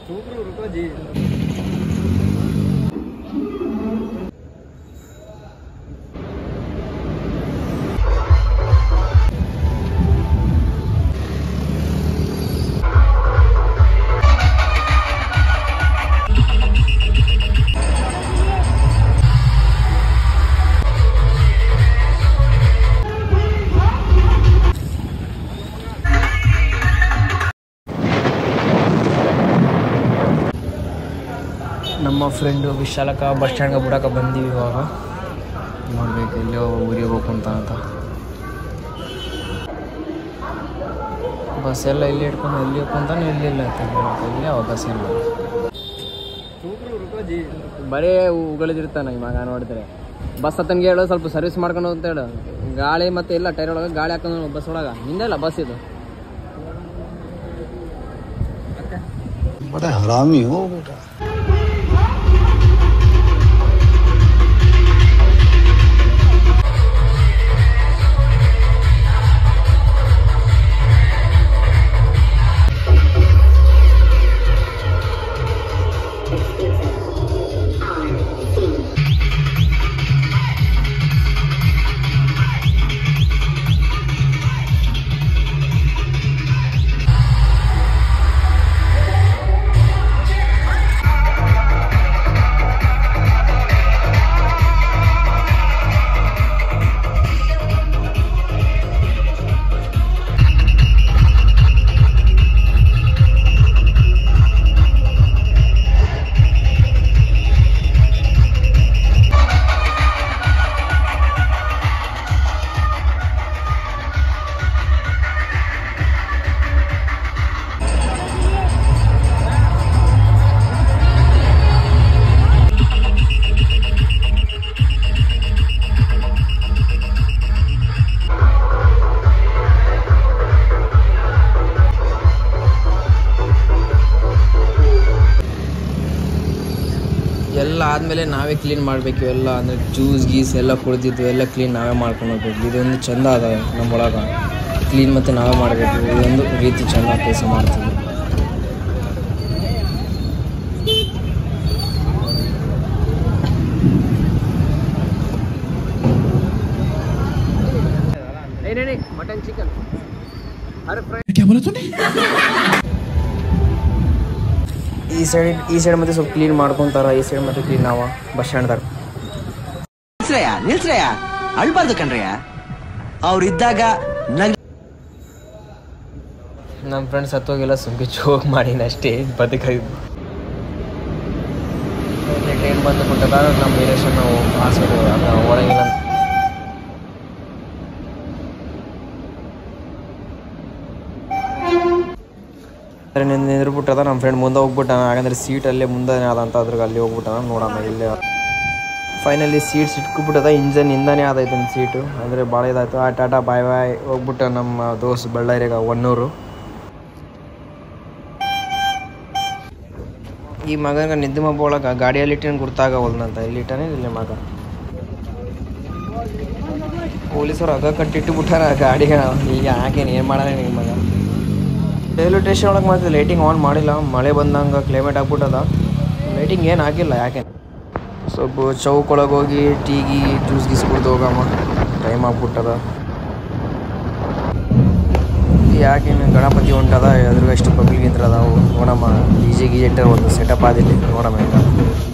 रुको जी ನಮ್ಮ friend ವಿಶಾಲಕ bus ಸ್ಟ್ಯಾಂಡ್ಗೆ ಬಿಡಕ್ಕೆ ಬಂದೀವಿ ಇವಾಗ ನೋಡ್ಬೇಕು ಎಲ್ಲಿ ಊರಿಗೆ ಹೋಗ್ಕೊಂತ ಅಂತ ಬಸ್ ಎಲ್ಲ ಇಲ್ಲಿ ಇಟ್ಕೊಂಡು ಎಲ್ಲಿ ಹೋಗ್ಕೊಂತಾನೆ ಎಲ್ಲಿ ಇಲ್ಲ ಇಲ್ಲಿ ಅವಕಾಶ ಇಲ್ಲ रुको जी ಬರೀ ಉಗಳಿದಿರ್ತಾನೆ ಈ ಮಗ ನೋಡಿದ್ರೆ ಬಸ್ ಹತ್ತನ್ಗೆ ಹೇಳು ಸ್ವಲ್ಪ ಸರ್ವಿಸ್ ಮಾಡ್ಕೊಂಡು ಅಂತ ಹೇಳು ಗಾಳಿ ಮತ್ತೆ ಇಲ್ಲ ಟೈರ್ ಒಳಗೆ ಗಾಳಿ ಹಾಕೊಂಡು ಬಸ್ ಒಳಗೆ ನಿಂದೆ ಇಲ್ಲ ಬಸ್ ಇದು बड़ा हरामी हो बेटा ಎಲ್ಲ ಆದಮೇಲೆ ನಾವೇ ಕ್ಲೀನ್ ಮಾಡಬೇಕು ಎಲ್ಲ ಅಂದರೆ ಜ್ಯೂಸ್ ಗೀಸ್ ಎಲ್ಲ ಕುಡ್ದಿದ್ದು ಎಲ್ಲ ಕ್ಲೀನ್ ನಾವೇ ಮಾಡ್ಕೊಂಡು ಹೋಗ್ಬೇಕು ಇದೊಂದು ಚಂದ ಅದ ನಮ್ಮೊಳಗೆ ಕ್ಲೀನ್ ಮತ್ತು ನಾವೇ ಮಾಡಬೇಕು ಇದೊಂದು ರೀತಿ ಚಂದ ಕೆಲಸ ಮಾಡ್ತೀವಿ ಮಟನ್ ಚಿಕನ್ ಅರೆ ಫ್ರೈ ಈ ಸೈಡ್ ಈ ಸೈಡ್ ಮತ್ತೆ ಸ್ವಲ್ಪ ಕ್ಲೀನ್ ಮಾಡ್ಕೊಂತಾರ ಈ ಸೈಡ್ ಮತ್ತೆ ಕ್ಲೀನ್ ನಾವ ಬಸ್ ಸ್ಟ್ಯಾಂಡ್ದಾಗ ನಿಲ್ಸ್ರಯ್ಯ ನಿಲ್ಸ್ರಯ್ಯ ಅಳ್ಬಾರ್ದು ಕಣ್ರಯ್ಯ ಅವ್ರಿದ್ದಾಗ ನಗ್ ನಮ್ಮ ಫ್ರೆಂಡ್ಸ್ ಹತ್ತೋಗೆಲ್ಲ ಸುಮ್ಕೆ ಜೋಕ್ ಮಾಡೀನಿ ಅಷ್ಟೇ ಬದುಕಿದ್ದು ಟ್ರೈನ್ ಬಂದು ಕೊಟ್ಟದ ನಮ್ಮ ವೀರೇಶನ್ ನಾವು ಹಾಸ್ಪಿಟಲ್ ಒಳಗಿಲ್ಲ ನಿಂದ್ರಬಿಟ್ಟದ ನಮ್ಮ ಫ್ರೆಂಡ್ ಮುಂದೆ ಹೋಗ್ಬಿಟ್ಟಾನ ಯಾಕಂದ್ರೆ ಸೀಟ್ ಅಲ್ಲೇ ಮುಂದೆ ಆದಂತ ಅದ್ರಾಗ ಅಲ್ಲಿ ಹೋಗ್ಬಿಟ್ಟಾನ ನೋಡೋಣ ಇಲ್ಲೇ ಫೈನಲಿ ಸೀಟ್ ಸಿಟ್ಕೊಬಿಟ್ಟದ ಇಂಜನ್ ಇಂದಾನೆ ಆದೈತೆ ಸೀಟು ಅಂದರೆ ಭಾಳ ಇದಾಯ್ತು ಆ ಟಾಟಾ ಬಾಯ್ ಬಾಯ್ ಹೋಗ್ಬಿಟ್ಟ ನಮ್ಮ ದೋಸ್ತ್ ಬಳ್ಳಾರಿಯಾಗ ಒನ್ನೂರು ಈ ಮಗನ ನಿದ್ದೆ ಮಬ್ಬ ಒಳಗೆ ಗಾಡಿಯಲ್ಲಿ ಇಟ್ಟಿನ ಗುರ್ತಾಗವಲ್ದಂತ ಇಲ್ಲಿ ಇಟ್ಟಾನೆ ಇಲ್ಲಿ ಮಗ ಪೊಲೀಸರು ಆಗ ಕಟ್ಟಿಟ್ಟು ಬಿಟ್ಟಾರ ಗಾಡಿಗೆ ಈಗ ಹಾಕೇನು ಏನು ಮಾಡೋಣ ಈ ಮಗ ರೈಲ್ವೆ ಸ್ಟೇಷನ್ ಒಳಗೆ ಮತ್ತೆ ಲೈಟಿಂಗ್ ಆನ್ ಮಾಡಿಲ್ಲ ಮಳೆ ಬಂದಂಗೆ ಕ್ಲೈಮೇಟ್ ಆಗ್ಬಿಟ್ಟದ ಲೈಟಿಂಗ್ ಏನು ಹಾಕಿಲ್ಲ ಯಾಕೆ ಸ್ವಲ್ಪ ಚೌಕ್ ಒಳಗೆ ಹೋಗಿ ಟೀಗಿ ಜ್ಯೂಸ್ ಗೀಸ್ ಕುಡ್ದು ಹೋಗಮ್ಮ ಟೈಮ್ ಆಗ್ಬಿಟ್ಟದ ಯಾಕೇನು ಗಣಪತಿ ಹೊಂಟದ ಅದ್ರಾಗ ಎಷ್ಟು ಪಬ್ಲಿಕ್ ನಿಂತ್ರ ಅದಾವು ನೋಡಮ್ಮ ಡಿ ಜೆ ಗೀಜೆ ಇಟ್ಟಾರ ಒಂದು ಸೆಟಪ್ ಆದಿಲ್ಲಿ ನೋಡಮ್ಮ ಈಗ